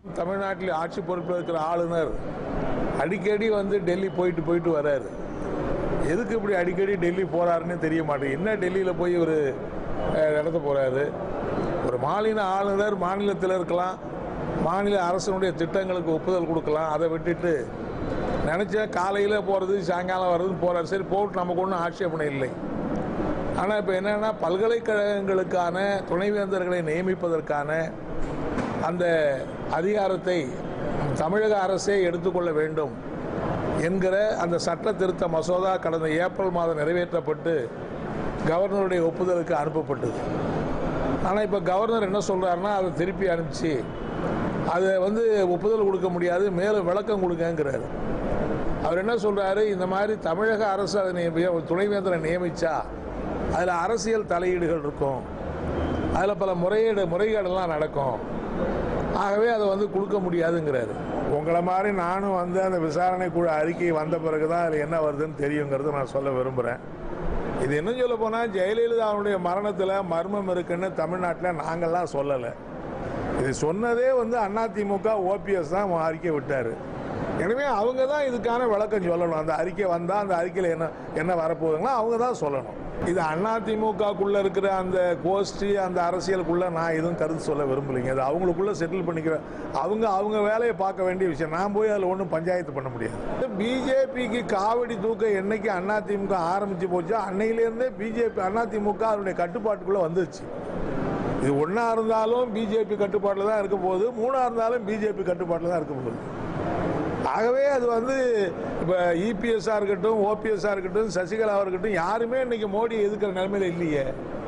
தமிழ்நாட்டில் ஆட்சி பொறுப்பில் இருக்கிற ஆளுநர் அடிக்கடி வந்து டெல்லி போயிட்டு போயிட்டு வராரு எதுக்கு இப்படி அடிக்கடி டெல்லி போறாருன்னு தெரிய மாட்டேங்குது என்ன டெல்லியில் போய் ஒரு நடத்த போறாரு ஒரு மாநில ஆளுநர் மாநிலத்தில் இருக்கலாம் மாநில அரசனுடைய திட்டங்களுக்கு ஒப்புதல் கொடுக்கலாம் அதை விட்டுட்டு நினச்சா காலையில் போகிறது சாயங்காலம் வர்றதுன்னு போகிறார் சரி போட்டு நமக்கு ஒன்றும் ஆட்சேபனை இல்லை ஆனால் இப்போ என்னென்னா பல்கலைக்கழகங்களுக்கான துணைவேந்தர்களை நியமிப்பதற்கான அந்த அதிகாரத்தை தமிழக அரசே எடுத்துக்கொள்ள வேண்டும் என்கிற அந்த சட்ட திருத்த மசோதா கடந்த ஏப்ரல் மாதம் நிறைவேற்றப்பட்டு கவர்னருடைய ஒப்புதலுக்கு அனுப்பப்பட்டது ஆனால் இப்போ கவர்னர் என்ன சொல்கிறாருன்னா அதை திருப்பி அனுப்பிச்சு அதை வந்து ஒப்புதல் கொடுக்க முடியாது மேலும் விளக்கம் கொடுங்கங்கிறாரு அவர் என்ன சொல்கிறாரு இந்த மாதிரி தமிழக அரசு அதை நியமி- துணைவேந்தரை நியமிச்சா அதில் அரசியல் தலையீடுகள் இருக்கும் அதில் பல முறையீடு முறைகேடெல்லாம் நடக்கும் ஆகவே அதை வந்து கொடுக்க முடியாதுங்கிறாரு உங்களை மாதிரி நானும் வந்து அந்த விசாரணை குழு அறிக்கை வந்த பிறகு தான் அதில் என்ன வருதுன்னு தெரியுங்கிறத நான் சொல்ல விரும்புகிறேன் இது இன்னும் சொல்ல போனால் ஜெயலலிதாவுடைய மரணத்தில் மர்மம் இருக்குன்னு தமிழ்நாட்டில் நாங்கள்லாம் சொல்லலை இது சொன்னதே வந்து அதிமுக ஓபிஎஸ் தான் அறிக்கை விட்டார் எனவே அவங்க தான் இதுக்கான விளக்கம் சொல்லணும் அந்த அறிக்கை வந்தால் அந்த அறிக்கையில் என்ன என்ன வரப்போகுதுங்களோ அவங்க தான் சொல்லணும் இது அதிமுகக்குள்ளே இருக்கிற அந்த கோஷ்டி அந்த அரசியலுக்குள்ளே நான் எதுவும் கருத்து சொல்ல விரும்பலைங்க அது அவங்களுக்குள்ளே செட்டில் பண்ணிக்க அவங்க அவங்க வேலையை பார்க்க வேண்டிய விஷயம் நான் போய் அதில் ஒன்றும் பஞ்சாயத்து பண்ண முடியாது பிஜேபிக்கு காவடி தூக்க என்னைக்கு அதிமுக ஆரம்பிச்சு போச்சோ அன்னையிலேருந்தே பிஜேபி அதிமுக அதனுடைய கட்டுப்பாட்டுக்குள்ளே வந்துருச்சு இது ஒன்றா இருந்தாலும் பிஜேபி கட்டுப்பாட்டில் தான் இருக்க போகுது மூணாக இருந்தாலும் பிஜேபி கட்டுப்பாட்டில் தான் இருக்க போகுது ஆகவே அது வந்து இப்போ இபிஎஸ்ஸாக இருக்கட்டும் ஓபிஎஸ்ஸாக இருக்கட்டும் சசிகலாவாக இருக்கட்டும் யாருமே இன்னைக்கு மோடி எதிர்க்கிற நிலைமையில இல்லையே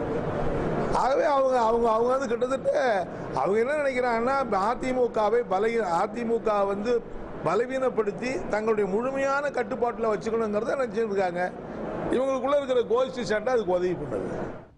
ஆகவே அவங்க அவங்க அவங்க வந்து கிட்டத்தட்ட அவங்க என்ன நினைக்கிறாங்கன்னா இப்ப அதிமுகவை பலகீ அதிமுக வந்து பலவீனப்படுத்தி தங்களுடைய முழுமையான கட்டுப்பாட்டில் வச்சுக்கணுங்கிறத நினச்சிட்டு இருக்காங்க இவங்களுக்குள்ள இருக்கிற கோஷ்டி சட்டை அதுக்கு உதவி பண்ணுது